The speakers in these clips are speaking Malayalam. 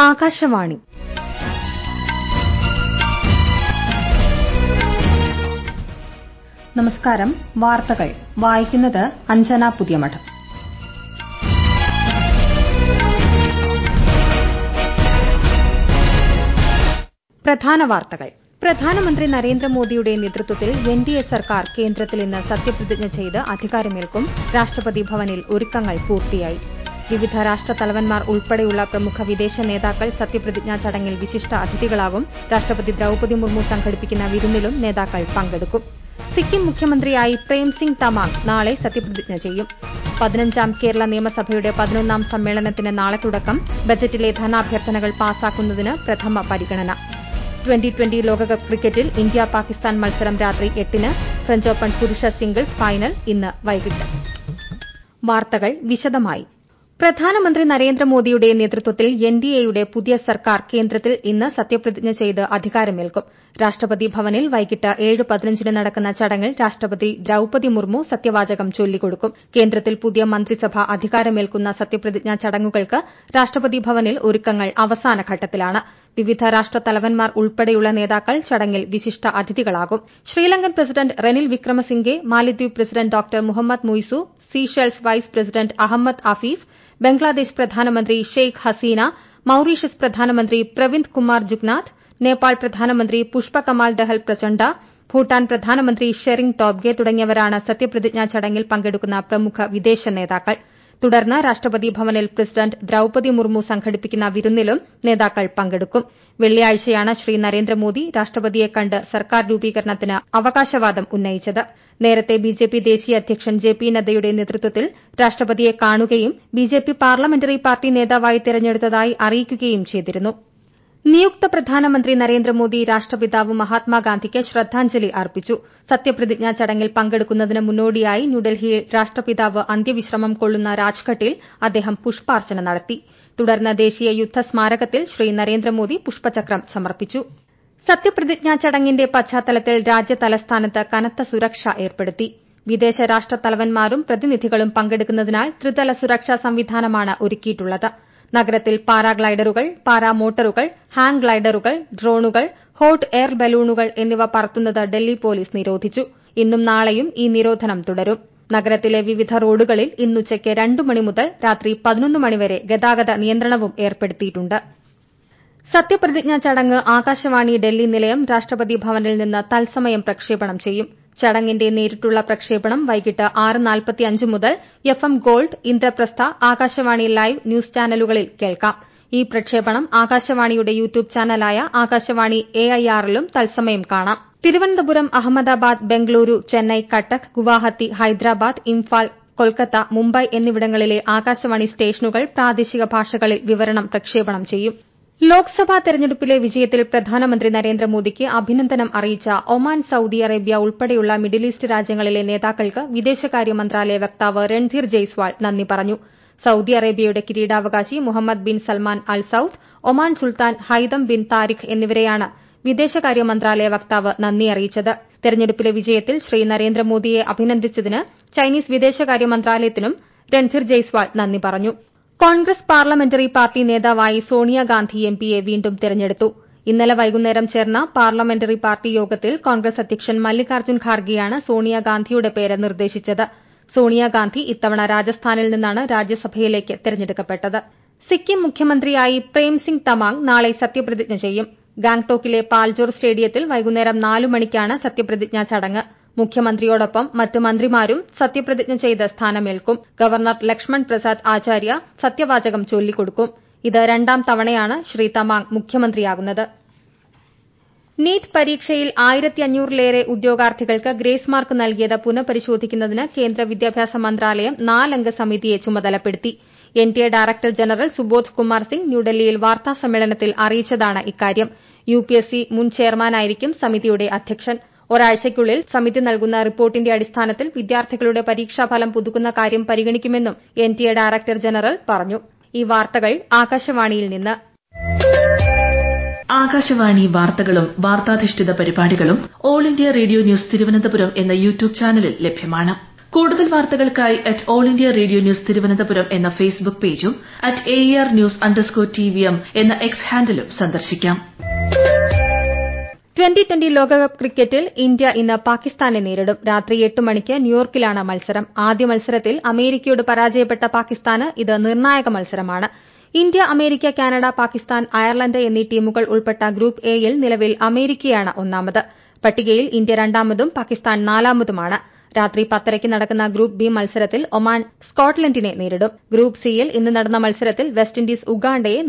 ആകാശവാണി നമസ്കാരം വാർത്തകൾ വായിക്കുന്നത് അഞ്ജന പുതിയമഠം പ്രധാന വാർത്തകൾ പ്രധാനമന്ത്രി നരേന്ദ്രമോദിയുടെ നേതൃത്വത്തിൽ എൻ ഡി എ സർക്കാർ കേന്ദ്രത്തിൽ ഇന്ന് സത്യപ്രതിജ്ഞ ചെയ്ത് അധികാരമേൽക്കും രാഷ്ട്രപതി ഭവനിൽ ഒരുക്കങ്ങൾ പൂർത്തിയായി വിവിധ രാഷ്ട്രത്തലവന്മാർ ഉൾപ്പെടെയുള്ള പ്രമുഖ വിദേശ നേതാക്കൾ സത്യപ്രതിജ്ഞാ ചടങ്ങിൽ വിശിഷ്ട അതിഥികളാകും രാഷ്ട്രപതി ദ്രൌപതി മുർമു സംഘടിപ്പിക്കുന്ന വിരുന്നിലും നേതാക്കൾ പങ്കെടുക്കും സിക്കിം മുഖ്യമന്ത്രിയായി പ്രേംസിംഗ് തമാങ് നാളെ സത്യപ്രതിജ്ഞ ചെയ്യും പതിനഞ്ചാം കേരള നിയമസഭയുടെ പതിനൊന്നാം സമ്മേളനത്തിന് നാളെ തുടക്കം ബജറ്റിലെ ധനാഭ്യർത്ഥനകൾ പാസാക്കുന്നതിന് പ്രഥമ പരിഗണന ട്വന്റി ട്വന്റി ലോകകപ്പ് ക്രിക്കറ്റിൽ ഇന്ത്യ പാകിസ്ഥാൻ മത്സരം രാത്രി എട്ടിന് ഫ്രഞ്ച് ഓപ്പൺ പുരുഷ സിംഗിൾസ് ഫൈനൽ ഇന്ന് വൈകിട്ട് വാർത്തകൾ വിശദമായി പ്രധാനമന്ത്രി നരേന്ദ്രമോദിയുടെ നേതൃത്വത്തിൽ എൻ ഡി എയുടെ പുതിയ സർക്കാർ കേന്ദ്രത്തിൽ ഇന്ന് സത്യപ്രതിജ്ഞ ചെയ്ത് അധികാരമേൽക്കും രാഷ്ട്രപതി ഭവനിൽ വൈകിട്ട് ഏഴ് പതിനഞ്ചിന് നടക്കുന്ന ചടങ്ങിൽ രാഷ്ട്രപതി ദ്രൌപതി മുർമു സത്യവാചകം ചൊല്ലിക്കൊടുക്കും കേന്ദ്രത്തിൽ പുതിയ മന്ത്രിസഭ അധികാരമേൽക്കുന്ന സത്യപ്രതിജ്ഞാ ചടങ്ങുകൾക്ക് രാഷ്ട്രപതി ഭവനിൽ ഒരുക്കങ്ങൾ അവസാന ഘട്ടത്തിലാണ് വിവിധ രാഷ്ട്രത്തലവന്മാർ ഉൾപ്പെടെയുള്ള നേതാക്കൾ ചടങ്ങിൽ വിശിഷ്ട അതിഥികളാകും Sri Lankan president Ranil Wickremesinghe Maldives president doctor Mohamed Muizzu Seychelles vice president Ahmed Afif Bangladesh പ്രധാനമന്ത്രി ഷെയ്ഖ് ഹസീന മൌറീഷ്യസ് പ്രധാനമന്ത്രി പ്രവിന്ദ് കുമാർ ജുഗ്നാഥ് നേപ്പാൾ പ്രധാനമന്ത്രി പുഷ്പ കമാൽ ദഹൽ പ്രചണ്ഡ ഭൂട്ടാൻ പ്രധാനമന്ത്രി ഷെറിംഗ് ടോബ്ഗെ തുടങ്ങിയവരാണ് സത്യപ്രതിജ്ഞാ ചടങ്ങിൽ പങ്കെടുക്കുന്ന പ്രമുഖ വിദേശ നേതാക്കൾ തുടർന്ന് രാഷ്ട്രപതി ഭവനിൽ പ്രസിഡന്റ് ദ്രൌപതി മുർമു സംഘടിപ്പിക്കുന്ന വിരുന്നിലും നേതാക്കൾ പങ്കെടുക്കും വെള്ളിയാഴ്ചയാണ് ശ്രീ നരേന്ദ്രമോദി രാഷ്ട്രപതിയെ കണ്ട് സർക്കാർ രൂപീകരണത്തിന് അവകാശവാദം ഉന്നയിച്ചത് നേരത്തെ ബിജെപി ദേശീയ അധ്യക്ഷൻ ജെ പി നദ്ദയുടെ നേതൃത്വത്തിൽ രാഷ്ട്രപതിയെ കാണുകയും ബിജെപി പാർലമെന്ററി പാർട്ടി നേതാവായി തെരഞ്ഞെടുത്തതായി അറിയിക്കുകയും ചെയ്തിരുന്നു നിയുക്ത പ്രധാനമന്ത്രി നരേന്ദ്രമോദി രാഷ്ട്രപിതാവ് മഹാത്മാഗാന്ധിക്ക് ശ്രദ്ധാഞ്ജലി അർപ്പിച്ചു സത്യപ്രതിജ്ഞാ ചടങ്ങിൽ പങ്കെടുക്കുന്നതിന് മുന്നോടിയായി ന്യൂഡൽഹിയിൽ രാഷ്ട്രപിതാവ് അന്ത്യവിശ്രമം കൊള്ളുന്ന രാജ്ഘട്ടിൽ അദ്ദേഹം പുഷ്പാർച്ചന നടത്തി തുടർന്ന് ദേശീയ യുദ്ധ സ്മാരകത്തിൽ ശ്രീ നരേന്ദ്രമോദി പുഷ്പചക്രം സമർപ്പിച്ചു സത്യപ്രതിജ്ഞാ ചടങ്ങിന്റെ പശ്ചാത്തലത്തിൽ രാജ്യതലസ്ഥാനത്ത് കനത്ത സുരക്ഷ ഏർപ്പെടുത്തി വിദേശ രാഷ്ട്രത്തലവന്മാരും പ്രതിനിധികളും പങ്കെടുക്കുന്നതിനാൽ ത്രിതല സുരക്ഷാ സംവിധാനമാണ് ഒരുക്കിയിട്ടുള്ളത് നഗരത്തിൽ പാരാഗ്ലൈഡറുകൾ പാരാമോട്ടറുകൾ ഹാങ് ഗ്ലൈഡറുകൾ ഡ്രോണുകൾ ഹോട്ട് എയർ ബലൂണുകൾ എന്നിവ പറത്തുന്നത് ഡൽഹി പോലീസ് നിരോധിച്ചു ഇന്നും നാളെയും ഈ നിരോധനം തുടരും നഗരത്തിലെ വിവിധ റോഡുകളിൽ ഇന്നുച്ചയ്ക്ക് രണ്ട് മണി മുതൽ രാത്രി പതിനൊന്ന് മണിവരെ ഗതാഗത നിയന്ത്രണവും ഏർപ്പെടുത്തിയിട്ടുണ്ട് സത്യപ്രതിജ്ഞാ ചടങ്ങ് ആകാശവാണി ഡൽഹി നിലയം രാഷ്ട്രപതി ഭവനിൽ നിന്ന് തത്സമയം പ്രക്ഷേപണം ചെയ്യും ചടങ്ങിന്റെ നേരിട്ടുള്ള പ്രക്ഷേപണം വൈകിട്ട് ആറ് നാൽപ്പത്തിയഞ്ച് മുതൽ F M gold Indraprastha Akashvani live news ചാനലുകളിൽ കേൾക്കാം ഈ പ്രക്ഷേപണം ആകാശവാണിയുടെ യൂട്യൂബ് ചാനലായ ആകാശവാണി എ ഐ ആറിലും തത്സമയം കാണാം തിരുവനന്തപുരം അഹമ്മദാബാദ് ബംഗളൂരു ചെന്നൈ കട്ടക് ഗുവാഹത്തി ഹൈദരാബാദ് ഇംഫാൽ കൊൽക്കത്ത മുംബൈ എന്നിവിടങ്ങളിലെ ആകാശവാണി സ്റ്റേഷനുകൾ പ്രാദേശിക ഭാഷകളിൽ വിവരണം പ്രക്ഷേപണം ചെയ്യും ലോക്സഭാ തെരഞ്ഞെടുപ്പിലെ വിജയത്തിൽ പ്രധാനമന്ത്രി നരേന്ദ്രമോദിക്ക് അഭിനന്ദനം അറിയിച്ച ഒമാൻ സൌദി അറേബ്യ ഉൾപ്പെടെയുള്ള മിഡിൽ ഈസ്റ്റ് രാജ്യങ്ങളിലെ നേതാക്കൾക്ക് വിദേശകാര്യ മന്ത്രാലയ വക്താവ് രൺധീർ ജയ്സ്വാൾ നന്ദി പറഞ്ഞു സൌദി അറേബ്യയുടെ കിരീടാവകാശി Mohammed bin Salman Al Saud Oman സുൽത്താൻ ഹൈതം ബിൻ താരിഖ് എന്നിവരെയാണ് വിദേശകാര്യ മന്ത്രാലയ വക്താവ് നന്ദി അറിയിച്ചത് തെരഞ്ഞെടുപ്പിലെ വിജയത്തിൽ ശ്രീ നരേന്ദ്രമോദിയെ അഭിനന്ദിച്ചതിന് ചൈനീസ് വിദേശകാര്യ മന്ത്രാലയത്തിനും രൺധീർ ജയ്സ്വാൾ നന്ദി പറഞ്ഞു കോൺഗ്രസ് പാർലമെന്ററി പാർട്ടി നേതാവായി സോണിയാഗാന്ധി എംപിയെ വീണ്ടും തെരഞ്ഞെടുത്തു ഇന്നലെ വൈകുന്നേരം ചേർന്ന പാർലമെന്ററി പാർട്ടി യോഗത്തിൽ കോൺഗ്രസ് അധ്യക്ഷൻ മല്ലികാർജ്ജുൻ ഖാർഗെയാണ് സോണിയാഗാന്ധിയുടെ പേര് നിർദ്ദേശിച്ചത് സോണിയാഗാന്ധി ഇത്തവണ രാജസ്ഥാനിൽ നിന്നാണ് രാജ്യസഭയിലേക്ക് തെരഞ്ഞെടുക്കപ്പെട്ടത് സിക്കിം മുഖ്യമന്ത്രിയായി പ്രേംസിംഗ് തമാങ് നാളെ സത്യപ്രതിജ്ഞ ചെയ്യും ഗാംഗ്ടോക്കിലെ പാൽജോർ സ്റ്റേഡിയത്തിൽ വൈകുന്നേരം നാലു മണിക്കാണ് സത്യപ്രതിജ്ഞാ ചടങ്ങ് മുഖ്യമന്ത്രിയോടൊപ്പം മറ്റ് മന്ത്രിമാരും സത്യപ്രതിജ്ഞ ചെയ്ത് സ്ഥാനമേൽക്കും ഗവർണർ ലക്ഷ്മൺ പ്രസാദ് ആചാര്യ സത്യവാചകം ചൊല്ലിക്കൊടുക്കും ഇത് രണ്ടാം തവണയാണ് ശ്രീ തമാങ് മുഖ്യമന്ത്രിയാകുന്നത് നീറ്റ് പരീക്ഷയിൽ ആയിരത്തി അഞ്ഞൂറിലേറെ ഉദ്യോഗാർത്ഥികൾക്ക് ഗ്രേസ് മാർക്ക് നൽകിയത് പുനഃപരിശോധിക്കുന്നതിന് കേന്ദ്ര വിദ്യാഭ്യാസ മന്ത്രാലയം നാലംഗ സമിതിയെ ചുമതലപ്പെടുത്തി N T A director general Subodh Kumar Singh ന്യൂഡൽഹിയിൽ വാർത്താസമ്മേളനത്തിൽ അറിയിച്ചതാണ് ഇക്കാര്യം യു പി എസ് സി മുൻ ചെയർമാനായിരിക്കും സമിതിയുടെ അധ്യക്ഷൻ ഒരാഴ്ചയ്ക്കുള്ളിൽ സമിതി നൽകുന്ന റിപ്പോർട്ടിന്റെ അടിസ്ഥാനത്തിൽ വിദ്യാർത്ഥികളുടെ പരീക്ഷാഫലം പുതുക്കുന്ന കാര്യം പരിഗണിക്കുമെന്നും N T A director general പറഞ്ഞു ഈ വാർത്തകൾ ആകാശവാണിയിൽ നിന്ന് ആകാശവാണി വാർത്തകളും വാർത്താധിഷ്ഠിത പരിപാടികളും all India radio news Thiruvananthapuram എന്ന യൂട്യൂബ് ചാനലിൽ ലഭ്യമാണ് കൂടുതൽ വാർത്തകൾക്കായി at all India radio news Thiruvananthapuram എന്ന ഫേസ്ബുക്ക് പേജും at A R news underscore T V M എന്ന എക്സ് ഹാൻഡിലും സന്ദർശിക്കാം ട്വന്റി ട്വന്റി ലോകകപ്പ് ക്രിക്കറ്റിൽ ഇന്ത്യ ഇന്ന് പാകിസ്ഥാനെ നേരിടും രാത്രി എട്ട് മണിക്ക് ന്യൂയോർക്കിലാണ് മത്സരം ആദ്യ മത്സരത്തിൽ അമേരിക്കയോട് പരാജയപ്പെട്ട പാകിസ്ഥാന് ഇത് നിർണായക മത്സരമാണ് India America Canada Pakistan Ireland എന്നീ ടീമുകൾ ഉൾപ്പെട്ട ഗ്രൂപ്പ് എയിൽ നിലവിൽ അമേരിക്കയാണ് ഒന്നാമത് പട്ടികയിൽ ഇന്ത്യ രണ്ടാമതും പാകിസ്ഥാൻ നാലാമതുമാണ് രാത്രി പത്തരയ്ക്ക് നടക്കുന്ന ഗ്രൂപ്പ് ബി മത്സരത്തിൽ ഒമാൻ സ്കോട്ട്ലൻഡിനെ നേരിടും ഗ്രൂപ്പ് സിയിൽ ഇന്ന് നടന്ന മത്സരത്തിൽ വെസ്റ്റ് ഇൻഡീസ് ഉഗാണ്ടയെ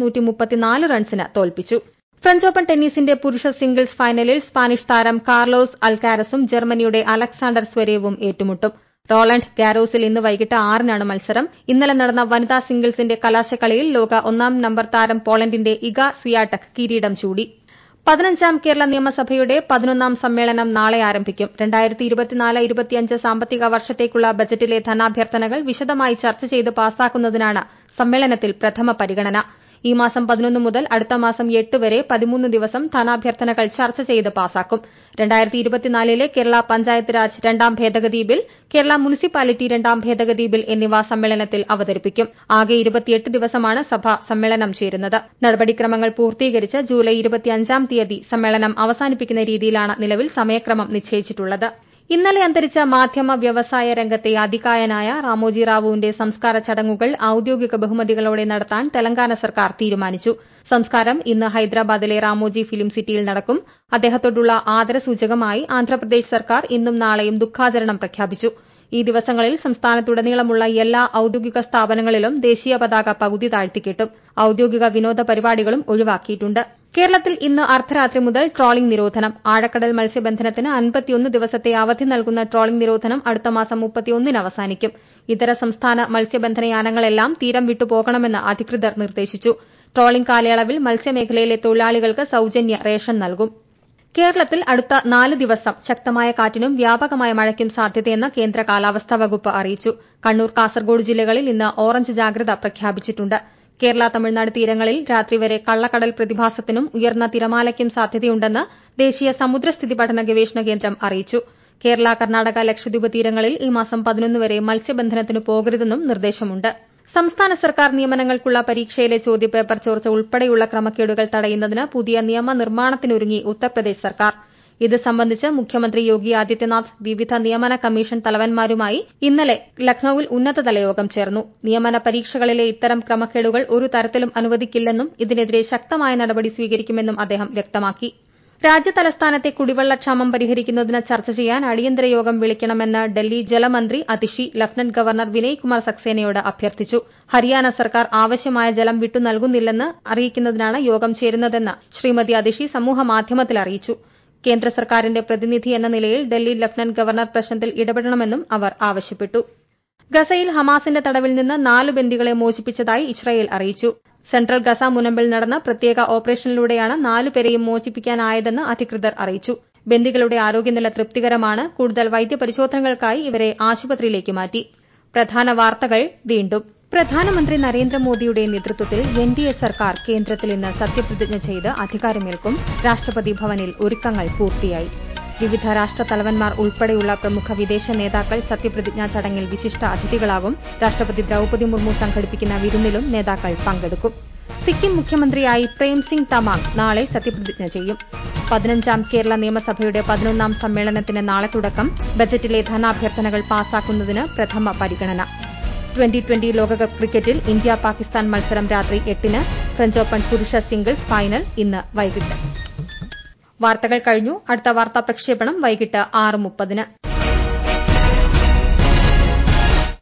റൺസിന് തോൽപ്പിച്ചു ഫ്രഞ്ച് ഓപ്പൺ ടെന്നീസിന്റെ പുരുഷ സിംഗിൾസ് ഫൈനലിൽ സ്പാനിഷ് താരം കാർലോസ് അൽക്കാരസും ജർമ്മനിയുടെ അലക്സാണ്ടർ സ്വരേവും ഏറ്റുമുട്ടും റോളണ്ട് ഗാരോസിൽ ഇന്ന് വൈകിട്ട് ആറിനാണ് മത്സരം ഇന്നലെ നടന്ന വനിതാ സിംഗിൾസിന്റെ കലാശക്കളിയിൽ ലോക ഒന്നാം നമ്പർ താരം പോളണ്ടിന്റെ ഇഗ സിയാട്ടക് കിരീടം ചൂടി പതിനഞ്ചാം കേരള നിയമസഭയുടെ പതിനൊന്നാം സമ്മേളനം നാളെ ആരംഭിക്കും രണ്ടായിരത്തി ഇരുപത്തിനാല് ഇരുപത്തിയഞ്ച് സാമ്പത്തിക വർഷത്തേക്കുള്ള ബജറ്റിലെ ധനാഭ്യർത്ഥനകൾ വിശദമായി ചർച്ച ചെയ്ത് പാസാക്കുന്നതിനാണ് സമ്മേളനത്തിൽ പ്രഥമ പരിഗണന ഈ മാസം പതിനൊന്ന് മുതൽ അടുത്ത മാസം എട്ട് വരെ പതിമൂന്ന് ദിവസം ധനാഭ്യർത്ഥനകൾ ചർച്ച ചെയ്ത് പാസാക്കും രണ്ടായിരത്തി ഇരുപത്തിനാലിലെ കേരള പഞ്ചായത്ത് രാജ് രണ്ടാം ഭേദഗതി ബിൽ കേരള മുനിസിപ്പാലിറ്റി രണ്ടാം ഭേദഗതി ബിൽ എന്നിവ സമ്മേളനത്തിൽ അവതരിപ്പിക്കും ആകെ ഇരുപത്തിയെട്ട് ദിവസമാണ് സഭ സമ്മേളനം ചേരുന്നത് നടപടിക്രമങ്ങൾ പൂർത്തീകരിച്ച് ജൂലൈ ഇരുപത്തിയഞ്ചാം തീയതി സമ്മേളനം അവസാനിപ്പിക്കുന്ന രീതിയിലാണ് നിലവിൽ സമയക്രമം നിശ്ചയിച്ചിട്ടുള്ളത് ഇന്നലെ അന്തരിച്ച മാധ്യമ വ്യവസായ രംഗത്തെ അതികായനായ റാമോജി റാവുവിന്റെ സംസ്കാര ചടങ്ങുകൾ ഔദ്യോഗിക ബഹുമതികളോടെ നടത്താൻ തെലങ്കാന സർക്കാർ തീരുമാനിച്ചു സംസ്കാരം ഇന്ന് ഹൈദരാബാദിലെ റാമോജി ഫിലിം സിറ്റിയിൽ നടക്കും അദ്ദേഹത്തോടുള്ള ആദരസൂചകമായി ആന്ധ്രാപ്രദേശ് സർക്കാർ ഇന്നും നാളെയും ദുഃഖാചരണം പ്രഖ്യാപിച്ചു ഈ ദിവസങ്ങളിൽ സംസ്ഥാനത്തുടനീളമുള്ള എല്ലാ ഔദ്യോഗിക സ്ഥാപനങ്ങളിലും ദേശീയ പതാക പകുതി താഴ്ത്തിക്കെട്ടും ഔദ്യോഗിക വിനോദ പരിപാടികളും ഒഴിവാക്കിയിട്ടുണ്ട് കേരളത്തിൽ ഇന്ന് അർദ്ധരാത്രി മുതൽ ട്രോളിംഗ് നിരോധനം ആഴക്കടൽ മത്സ്യബന്ധനത്തിന് അൻപത്തിയൊന്ന് ദിവസത്തെ അവധി നൽകുന്ന ട്രോളിംഗ് നിരോധനം അടുത്ത മാസം മുപ്പത്തിയൊന്നിന് അവസാനിക്കും ഇതര സംസ്ഥാന മത്സ്യബന്ധനയാനങ്ങളെല്ലാം തീരം വിട്ടുപോകണമെന്ന് അധികൃതർ നിർദ്ദേശിച്ചു ട്രോളിംഗ് കാലയളവിൽ മത്സ്യമേഖലയിലെ തൊഴിലാളികൾക്ക് സൌജന്യ റേഷൻ നൽകും കേരളത്തിൽ അടുത്ത നാല് ദിവസം ശക്തമായ കാറ്റിനും വ്യാപകമായ മഴയ്ക്കും സാധ്യതയെന്ന് കേന്ദ്ര കാലാവസ്ഥാ വകുപ്പ് അറിയിച്ചു കണ്ണൂർ കാസർഗോഡ് ജില്ലകളിൽ ഇന്ന് ഓറഞ്ച് ജാഗ്രത പ്രഖ്യാപിച്ചിട്ടുണ്ട് കേരള തമിഴ്നാട് തീരങ്ങളിൽ രാത്രി വരെ കള്ളക്കടൽ പ്രതിഭാസത്തിനും ഉയർന്ന തിരമാലയ്ക്കും സാധ്യതയുണ്ടെന്ന് ദേശീയ സമുദ്രസ്ഥിതി പഠന ഗവേഷണ കേന്ദ്രം അറിയിച്ചു കേരള കർണാടക ലക്ഷദ്വീപ് തീരങ്ങളിൽ ഈ മാസം പതിനൊന്ന് വരെ മത്സ്യബന്ധനത്തിന് പോകരുതെന്നും നിർദ്ദേശമുണ്ട് സംസ്ഥാന സർക്കാർ നിയമനങ്ങൾക്കുള്ള പരീക്ഷയിലെ ചോദ്യപേപ്പർ ചോർച്ച ഉൾപ്പെടെയുള്ള ക്രമക്കേടുകൾ തടയുന്നതിന് പുതിയ നിയമനിർമ്മാണത്തിനൊരുങ്ങി ഉത്തർപ്രദേശ് സർക്കാർ ഇത് സംബന്ധിച്ച് മുഖ്യമന്ത്രി യോഗി ആദിത്യനാഥ് വിവിധ നിയമന കമ്മീഷൻ തലവന്മാരുമായി ഇന്നലെ ലക്നൌവിൽ ഉന്നതതല യോഗം ചേർന്നു നിയമന പരീക്ഷകളിലെ ഇത്തരം ക്രമക്കേടുകൾ ഒരു തരത്തിലും അനുവദിക്കില്ലെന്നും ഇതിനെതിരെ ശക്തമായ നടപടി സ്വീകരിക്കുമെന്നും അദ്ദേഹം വ്യക്തമാക്കി രാജ്യതലസ്ഥാനത്തെ കുടിവെള്ളക്ഷാമം പരിഹരിക്കുന്നതിന് ചർച്ച ചെയ്യാൻ അടിയന്തര യോഗം വിളിക്കണമെന്ന് ഡൽഹി ജലമന്ത്രി അതിഷി ലഫ്റ്റനന്റ് ഗവർണർ വിനയ് കുമാർ സക്സേനയോട് അഭ്യർത്ഥിച്ചു ഹരിയാന സർക്കാർ ആവശ്യമായ ജലം വിട്ടു നൽകുന്നില്ലെന്ന് അറിയിക്കുന്നതിനാണ് യോഗം ചേരുന്നതെന്ന് ശ്രീമതി അതിഷി സമൂഹമാധ്യമത്തിൽ അറിയിച്ചു കേന്ദ്ര സർക്കാരിന്റെ പ്രതിനിധി എന്ന നിലയിൽ ഡൽഹി ലഫ്റ്റനന്റ് ഗവർണർ പ്രശ്നത്തിൽ ഇടപെടണമെന്നും അവർ ആവശ്യപ്പെട്ടു ഗസയിൽ ഹമാസിന്റെ തടവിൽ നിന്ന് നാല് ബന്ദികളെ മോചിപ്പിച്ചതായി ഇസ്രായേൽ അറിയിച്ചു സെൻട്രൽ ഗസ മുനമ്പിൽ നടന്ന പ്രത്യേക ഓപ്പറേഷനിലൂടെയാണ് നാലുപേരെയും മോചിപ്പിക്കാനായതെന്ന് അധികൃതർ അറിയിച്ചു ബന്ദികളുടെ ആരോഗ്യനില തൃപ്തികരമാണ് കൂടുതൽ വൈദ്യപരിശോധനകൾക്കായി ഇവരെ ആശുപത്രിയിലേക്ക് മാറ്റി പ്രധാന വാർത്തകൾ വീണ്ടും പ്രധാനമന്ത്രി നരേന്ദ്രമോദിയുടെ നേതൃത്വത്തിൽ എൻ ഡി എ സർക്കാർ കേന്ദ്രത്തിൽ ഇന്ന് സത്യപ്രതിജ്ഞ ചെയ്ത് അധികാരമേൽക്കും രാഷ്ട്രപതി ഭവനിൽ ഒരുക്കങ്ങൾ പൂർത്തിയായി വിവിധ രാഷ്ട്രത്തലവന്മാർ ഉൾപ്പെടെയുള്ള പ്രമുഖ വിദേശ നേതാക്കൾ സത്യപ്രതിജ്ഞാ ചടങ്ങിൽ വിശിഷ്ട അതിഥികളാകും രാഷ്ട്രപതി ദ്രൌപതി മുർമു സംഘടിപ്പിക്കുന്ന വിരുന്നിലും നേതാക്കൾ പങ്കെടുക്കും സിക്കിം മുഖ്യമന്ത്രിയായി പ്രേംസിംഗ് തമാങ് നാളെ സത്യപ്രതിജ്ഞ ചെയ്യും പതിനഞ്ചാം കേരള നിയമസഭയുടെ പതിനൊന്നാം സമ്മേളനത്തിന് നാളെ തുടക്കം ബജറ്റിലെ ധനാഭ്യർത്ഥനകൾ പാസാക്കുന്നതിന് പ്രഥമ പരിഗണന ട്വന്റി ട്വന്റി ലോകകപ്പ് ക്രിക്കറ്റിൽ ഇന്ത്യ പാകിസ്ഥാൻ മത്സരം രാത്രി എട്ടിന് ഫ്രഞ്ച് ഓപ്പൺ പുരുഷ സിംഗിൾസ് ഫൈനൽ ഇന്ന് വൈകിട്ട് വാർത്തകൾ കഴിഞ്ഞു അടുത്ത വാർത്താ പ്രക്ഷേപണം വൈകിട്ട് ആറ് മുപ്പതിന്